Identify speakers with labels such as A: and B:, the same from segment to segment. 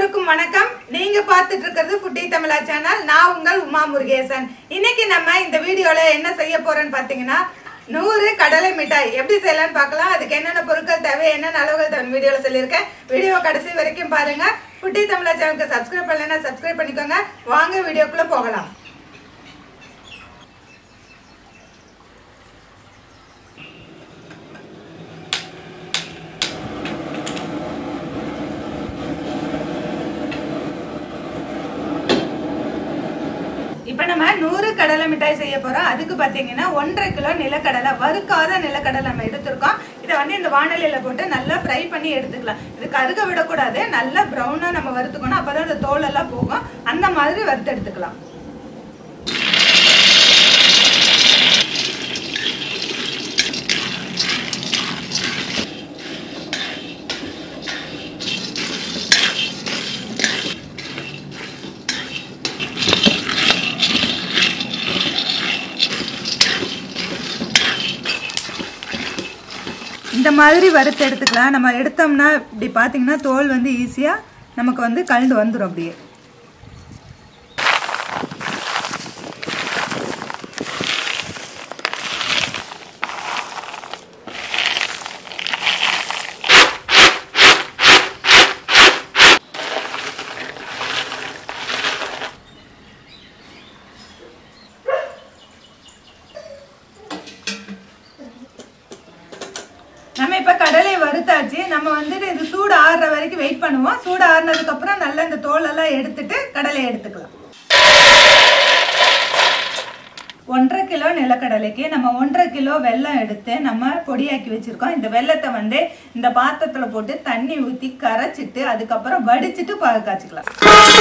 A: அனைவருக்கும் வணக்கம் நீங்க பார்த்துட்டு இருக்கிறது ஃபுட்டி தமிழா சேனல் நான் உங்கள் உமா முருகேசன் இன்னைக்கு நம்ம இந்த வீடியோல என்ன செய்ய போறோம்னு பாத்தீங்கன்னா நூறு கடலை மிட்டாய் எப்படி செய்யலாம்னு பார்க்கலாம் அதுக்கு என்னென்ன பொருட்கள் தேவை என்னென்ன அளவுகள் தேவை வீடியோல சொல்லியிருக்கேன் வீடியோ கடைசி வரைக்கும் பாருங்க ஃபுட்டி தமிழா சேனலுக்கு சப்ஸ்கிரைப் பண்ணலைன்னா சப்ஸ்கிரைப் பண்ணிக்கோங்க வாங்க வீடியோக்குள்ள போகலாம் இப்போ நம்ம நூறு கடலை மிட்டாய் செய்ய போறோம் அதுக்கு பார்த்தீங்கன்னா ஒன்றரை கிலோ நிலக்கடலை வறுக்காத நிலக்கடலை நம்ம எடுத்திருக்கோம் இதை வந்து இந்த வானலியில் போட்டு நல்லா ஃப்ரை பண்ணி எடுத்துக்கலாம் இது கருக விடக்கூடாது நல்லா ப்ரௌனாக நம்ம வறுத்துக்கணும் அப்போ தான் இந்த தோலெல்லாம் போகும் அந்த மாதிரி வறுத்து எடுத்துக்கலாம் இந்த மாதிரி வறுத்து எடுத்துக்கலாம் நம்ம எடுத்தோம்னா இப்படி பார்த்தீங்கன்னா தோல் வந்து ஈஸியாக நமக்கு வந்து கலந்து வந்துடும் அப்படியே நம்ம இப்போ கடலை வறுத்தாச்சு நம்ம வந்துட்டு இது சூடு ஆறுற வரைக்கும் வெயிட் பண்ணுவோம் சூடு ஆறுனதுக்கு அப்புறம் நல்லா இந்த தோலெல்லாம் எடுத்துட்டு கடலை எடுத்துக்கலாம் ஒன்றரை கிலோ நிலக்கடலைக்கு நம்ம ஒன்றரை கிலோ வெல்லம் எடுத்து நம்ம பொடியாக்கி வச்சிருக்கோம் இந்த வெல்லத்தை வந்து இந்த பாத்திரத்தில் போட்டு தண்ணி ஊற்றி கரைச்சிட்டு அதுக்கப்புறம் வடிச்சிட்டு பாகு காய்ச்சிக்கலாம்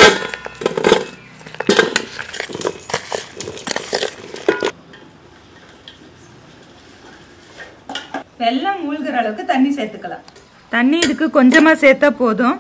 A: வெல்லம் மூழ்கிற அளவுக்கு தண்ணி சேர்த்துக்கலாம் தண்ணி இதுக்கு கொஞ்சமாக சேர்த்தா போதும்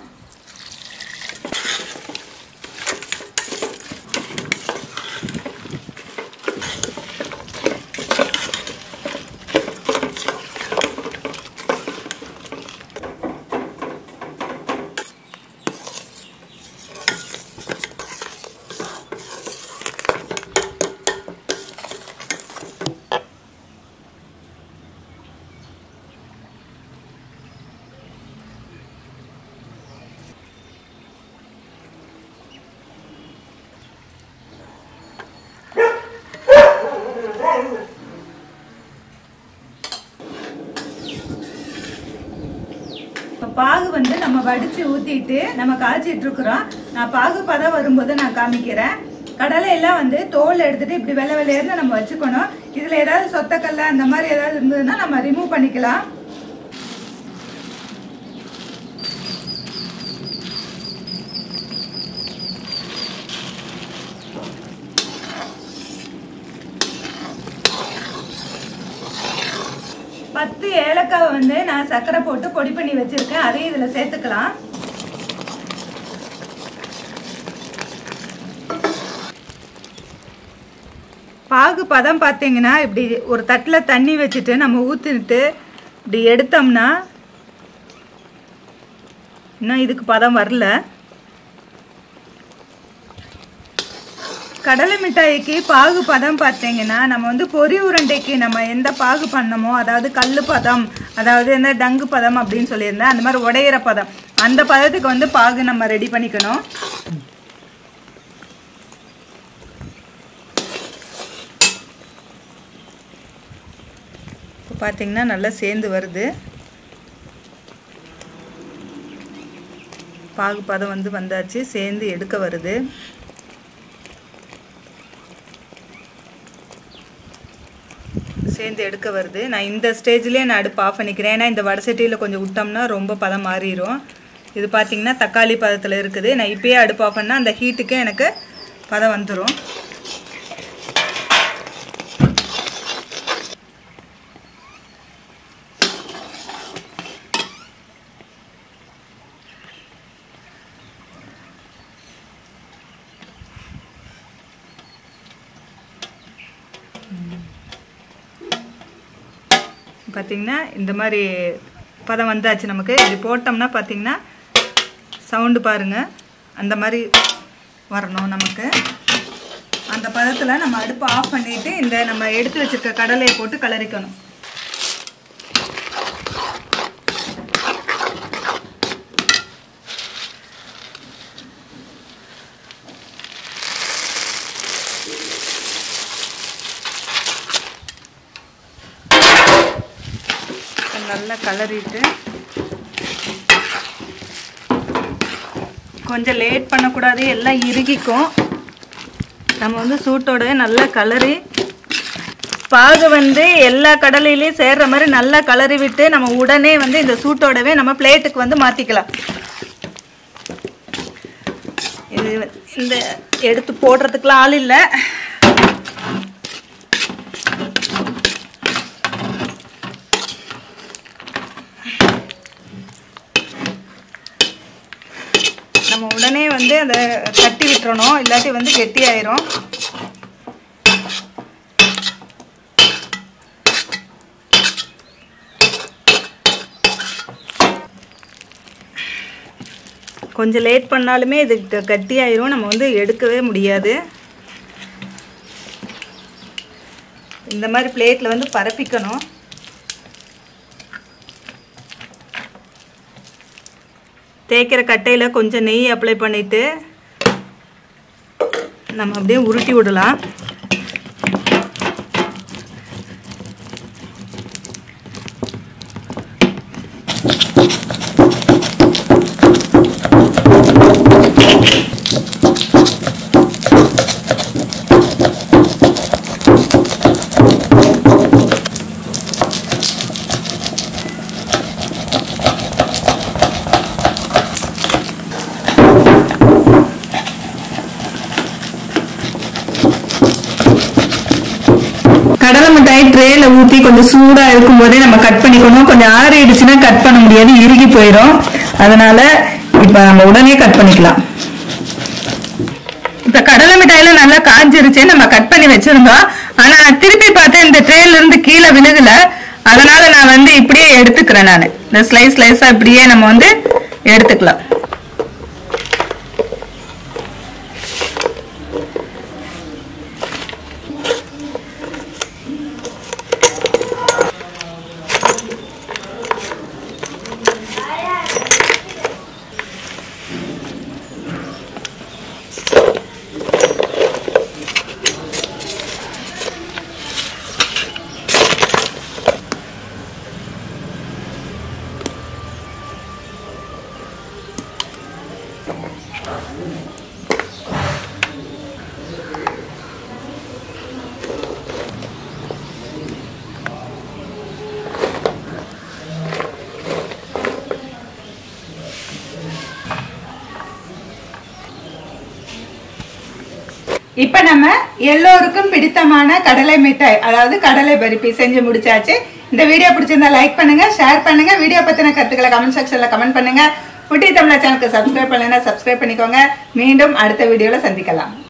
A: இப்போ பாகு வந்து நம்ம வடிச்சு ஊத்திட்டு நம்ம காய்ச்சிட்டு இருக்கிறோம் நான் பாகு பதம் வரும்போது நான் காமிக்கிறேன் கடலை எல்லாம் வந்து தோல் எடுத்துட்டு இப்படி வெள்ளை வெள்ளையர்னு நம்ம வச்சுக்கணும் இதுல ஏதாவது சொத்தக்கல்ல அந்த மாதிரி ஏதாவது இருந்ததுன்னா நம்ம ரிமூவ் பண்ணிக்கலாம் பத்து ஏலக்காய் வந்து நான் சர்க்கரை போட்டு பொடி பண்ணி வச்சிருக்கேன் அதையும் இதில் சேர்த்துக்கலாம் பாகு பதம் பார்த்தீங்கன்னா இப்படி ஒரு தட்டில் தண்ணி வச்சுட்டு நம்ம ஊற்றிட்டு இப்படி எடுத்தோம்னா இன்னும் இதுக்கு பதம் வரல கடலை மிட்டாய்க்கு பாகு பதம் பார்த்தீங்கன்னா நம்ம வந்து பொரி உருண்டைக்கு நம்ம எந்த பாகு பண்ணமோ அதாவது கல் பதம் அதாவது இந்த டங்கு பதம் அப்படின்னு சொல்லியிருந்தேன் அந்த மாதிரி உடையிற பதம் அந்த பதத்துக்கு வந்து பாகு நம்ம ரெடி பண்ணிக்கணும் இப்போ பார்த்தீங்கன்னா நல்லா சேர்ந்து வருது பாகு பதம் வந்து வந்தாச்சு சேர்ந்து எடுக்க வருது சேர்ந்து எடுக்க வருது நான் இந்த ஸ்டேஜ்லேயே நான் அடுப்பு ஆஃப் பண்ணிக்கிறேன் ஏன்னா இந்த வடை சட்டியில் கொஞ்சம் விட்டோம்னா ரொம்ப பதம் மாறிடும் இது பார்த்தீங்கன்னா தக்காளி பதத்தில் இருக்குது நான் இப்பயே அடுப்பு ஆஃப் பண்ணால் அந்த ஹீட்டுக்கு எனக்கு பதம் வந்துடும் பார்த்தீங்கன்னா இந்த மாதிரி பதம் வந்தாச்சு நமக்கு இப்படி போட்டோம்னா பார்த்தீங்கன்னா சவுண்டு பாருங்கள் அந்த மாதிரி வரணும் நமக்கு அந்த பதத்தில் நம்ம அடுப்பை ஆஃப் பண்ணிட்டு இந்த நம்ம எடுத்து வச்சிருக்க கடலையை போட்டு கலரிக்கணும் நல்லா கலரிட்டு கொஞ்சம் லேட் பண்ணக்கூடாது எல்லாம் இறுகிக்கும் நம்ம வந்து சூட்டோட நல்லா கலரி பாகு வந்து எல்லா கடலையிலையும் சேர்ற மாதிரி நல்லா கலரி விட்டு நம்ம உடனே வந்து இந்த சூட்டோடவே நம்ம பிளேட்டுக்கு வந்து மாற்றிக்கலாம் இது இந்த எடுத்து போடுறதுக்குலாம் ஆள் இல்லை நம்ம உடனே வந்து அதை கட்டி விட்டுறணும் இல்லாட்டி வந்து கெட்டி ஆயிரும் கொஞ்சம் லேட் பண்ணாலுமே இது க- கட்டி ஆயிரும் நம்ம வந்து எடுக்கவே முடியாது இந்த மாதிரி பிளேட்டில் வந்து பரப்பிக்கணும் தேய்க்கிற கட்டையில் கொஞ்சம் நெய் அப்ளை பண்ணிவிட்டு நம்ம அப்படியே உருட்டி விடலாம் கடலை மிட்டாய் ட்ரேல ஊற்றி கொஞ்சம் சூடாக இருக்கும்போதே நம்ம கட் பண்ணிக்கணும் கொஞ்சம் ஆறிடுச்சுன்னா கட் பண்ண முடியாது இறுகி போயிடும் அதனால இப்போ நம்ம உடனே கட் பண்ணிக்கலாம் இப்போ கடலை மிட்டாயில நல்லா காஞ்சிருச்சு நம்ம கட் பண்ணி வச்சிருந்தோம் ஆனா நான் திருப்பி பார்த்தேன் இந்த ட்ரேல இருந்து கீழே விழுகல அதனால நான் வந்து இப்படியே எடுத்துக்கிறேன் நான் இந்த ஸ்லைஸ் ஸ்லைஸா இப்படியே நம்ம வந்து எடுத்துக்கலாம் இப்ப நம்ம எல்லோருக்கும் பிடித்தமான கடலை மிட்டாய் அதாவது கடலை பருப்பி செஞ்சு முடிச்சாச்சு இந்த வீடியோ பிடிச்சிருந்தா லைக் பண்ணுங்க ஷேர் பண்ணுங்க வீடியோ பத்தின கருத்துக்களை கமெண்ட் செக்ஷன்ல கமெண்ட் பண்ணுங்க புட்டி தமிழா சேனலுக்கு சப்ஸ்கிரைப் பண்ணுங்க சப்ஸ்கிரைப் பண்ணிக்கோங்க மீண்டும் அடுத்த வீடியோல சந்திக்கலாம்